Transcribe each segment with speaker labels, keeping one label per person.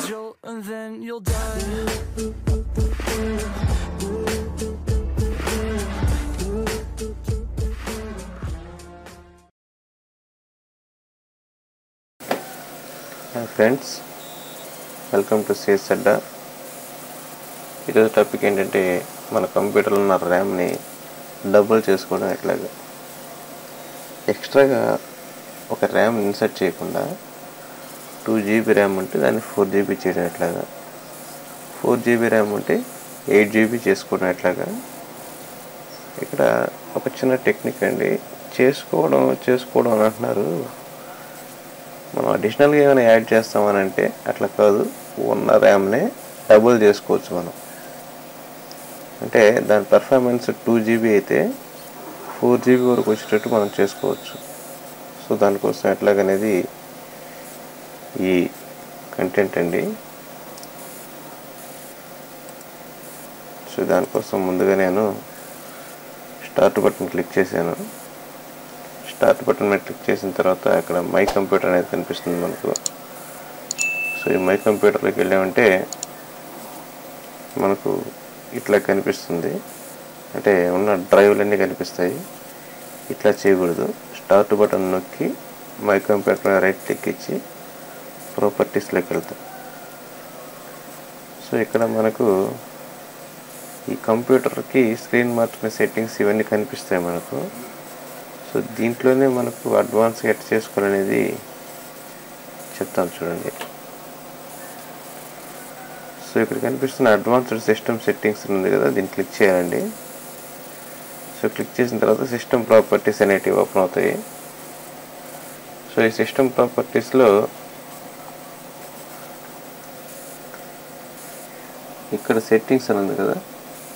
Speaker 1: jolt and then you'll die.
Speaker 2: Hi friends welcome to CS Adda ఈరోజు topic ఏంటంటే మన కంప్యూటర్లో ఉన్న ర్యామ్ని డబుల్ చేసుకోవడం ఎట్లాగా ఎక్స్ట్రాగా ఒక ర్యామ్ ఇన్సర్ట్ చేయకుండా టూ జీబీ ర్యామ్ ఉంటే దాన్ని ఫోర్ జీబీ చేయడం ఎట్లాగా ఫోర్ జీబీ ర్యామ్ ఉంటే ఎయిట్ జీబీ చేసుకోవడం ఎట్లాగా ఇక్కడ ఒక చిన్న టెక్నిక్ అండి చేసుకోవడం చేసుకోవడం అని అంటున్నారు మనం అడిషనల్గా ఏమైనా యాడ్ చేస్తామని అంటే అట్లా కాదు ఉన్న ర్యామ్నే డబుల్ చేసుకోవచ్చు మనం అంటే దాని పర్ఫార్మెన్స్ టూ జీబీ అయితే ఫోర్ జీబీ వరకు వచ్చేటట్టు మనం చేసుకోవచ్చు సో దానికోసం ఎట్లాగనేది ఈ కంటెంట్ అండి సో దానికోసం ముందుగా నేను స్టార్ట్ బటన్ క్లిక్ చేశాను స్టార్ట్ బటన్ మీద క్లిక్ చేసిన తర్వాత అక్కడ మై కంప్యూటర్ అనేది కనిపిస్తుంది మనకు సో ఈ మై కంప్యూటర్లోకి వెళ్ళామంటే మనకు ఇట్లా కనిపిస్తుంది అంటే ఉన్న డ్రైవ్లన్నీ కనిపిస్తాయి ఇట్లా చేయకూడదు స్టార్ట్ బటన్ నొక్కి మై కంప్యూటర్ మీద రైట్ క్లిక్ ఇచ్చి ప్రాపర్టీస్లోకి వెళ్తాం సో ఇక్కడ మనకు ఈ కంప్యూటర్కి స్క్రీన్ మార్చిన సెట్టింగ్స్ ఇవన్నీ కనిపిస్తాయి మనకు సో దీంట్లోనే మనకు అడ్వాన్స్ ఎట్ చేసుకోవాలనేది చెప్తాను చూడండి సో ఇక్కడ కనిపిస్తున్న అడ్వాన్స్డ్ సిస్టమ్ సెట్టింగ్స్ ఉంది కదా దీన్ని క్లిక్ చేయాలండి సో క్లిక్ చేసిన తర్వాత సిస్టమ్ ప్రాపర్టీస్ అనేటివి ఓపెన్ అవుతాయి సో ఈ సిస్టమ్ ప్రాపర్టీస్లో ఇక్కడ సెట్టింగ్స్ అని ఉంది కదా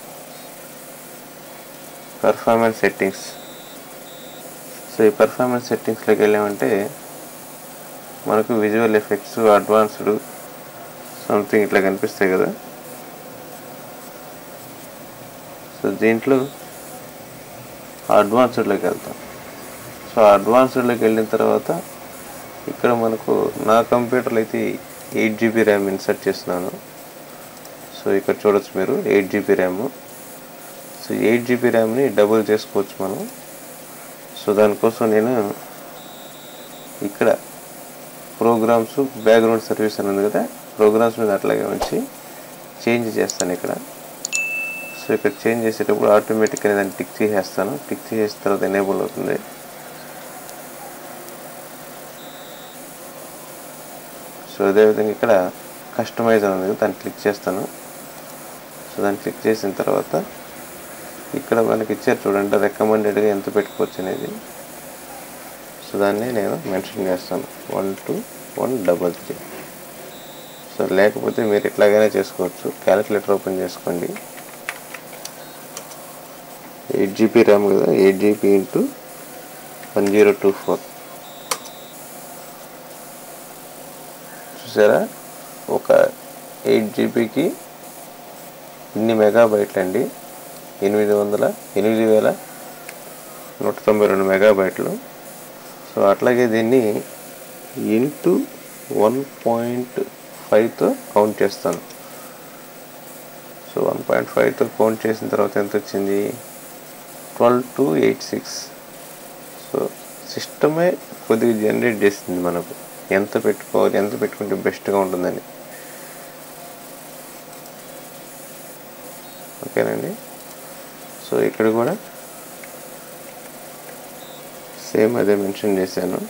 Speaker 2: పర్ఫార్మెన్స్ సెట్టింగ్స్ సో ఈ పర్ఫార్మెన్స్ సెట్టింగ్స్లోకి వెళ్ళామంటే మనకు విజువల్ ఎఫెక్ట్స్ అడ్వాన్స్డ్ సంథింగ్ ఇట్లా కనిపిస్తాయి కదా సో దీంట్లో అడ్వాన్స్డ్లోకి వెళ్తాం సో అడ్వాన్స్డ్లోకి వెళ్ళిన తర్వాత ఇక్కడ మనకు నా కంప్యూటర్లో అయితే ఎయిట్ జీబీ ర్యామ్ ఇన్సర్ట్ చేస్తున్నాను సో ఇక్కడ చూడొచ్చు మీరు eight GB RAM so eight GB ర్యామ్ని డబుల్ చేసుకోవచ్చు మనం సో దానికోసం నేను ఇక్కడ ప్రోగ్రామ్స్ బ్యాక్గ్రౌండ్ సర్వీస్ అని ఉంది కదా ప్రోగ్రామ్స్ మీద అట్లాగే ఉంచి చేంజ్ చేస్తాను ఇక్కడ సో ఇక్కడ చేంజ్ చేసేటప్పుడు ఆటోమేటిక్గా దాన్ని టిక్ చేసేస్తాను టిక్ చేసిన తర్వాత ఎనేబుల్ అవుతుంది సో అదేవిధంగా ఇక్కడ కస్టమైజ్ అని ఉంది కదా దాన్ని క్లిక్ చేస్తాను సో దాన్ని క్లిక్ చేసిన తర్వాత ఇక్కడ మనకి ఇచ్చారు చూడండి రికమెండెడ్గా ఎంత పెట్టుకోవచ్చు అనేది సో దాన్ని నేను మెన్షన్ చేస్తాను one two one double three so లేకపోతే మీరు ఇట్లాగైనా చేసుకోవచ్చు క్యాలిక్యులేటర్ ఓపెన్ చేసుకోండి ఎయిట్ జీబీ ర్యామ్ కదా eight GB into one zero two four చూసారా ఒక ఎయిట్ జీబీకి ఇన్ని మెగాబైట్లు అండి ఎనిమిది వందల ఎనిమిది వేల నూట తొంభై రెండు మెగాబైట్లు సో అట్లాగే దీన్ని ఇంటూ వన్ పాయింట్ ఫైవ్తో కౌంట్ చేస్తాను సో వన్ పాయింట్ ఫైవ్తో కౌంట్ చేసిన తర్వాత ఎంత వచ్చింది twelve two eight six so సిస్టమే కొద్దిగా జనరేట్ చేసింది మనకు ఎంత పెట్టుకోవాలి ఎంత పెట్టుకుంటే బెస్ట్గా ఉంటుందని ఓకేనండి సో ఇక్కడ కూడా సేమ్ అదే మెన్షన్ చేశాను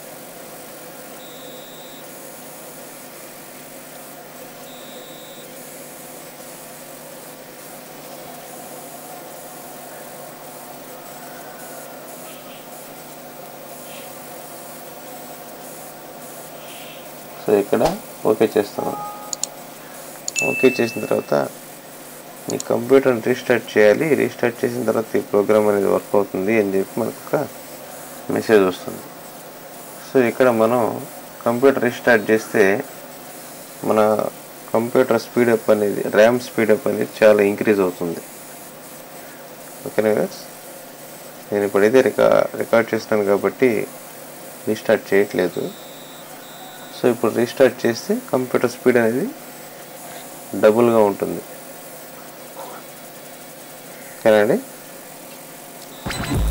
Speaker 2: సో ఇక్కడ ఓకే చేస్తాను ఓకే చేసిన తర్వాత ఈ కంప్యూటర్ని రీస్టార్ట్ చేయాలి రీస్టార్ట్ చేసిన తర్వాత ఈ ప్రోగ్రామ్ అనేది వర్క్ అవుతుంది అని చెప్పి మనకు ఒక మెసేజ్ వస్తుంది సో ఇక్కడ మనం కంప్యూటర్ రీస్టార్ట్ చేస్తే మన కంప్యూటర్ స్పీడప్ అనేది ర్యామ్ స్పీడప్ అనేది చాలా ఇంక్రీజ్ అవుతుంది ఓకేనా గస్ నేను ఇప్పుడైతే రికా రికార్డ్ చేస్తున్నాను కాబట్టి రీస్టార్ట్ చేయట్లేదు సో ఇప్పుడు రీస్టార్ట్ చేస్తే కంప్యూటర్ స్పీడ్ అనేది డబుల్గా ఉంటుంది ఓకేనండి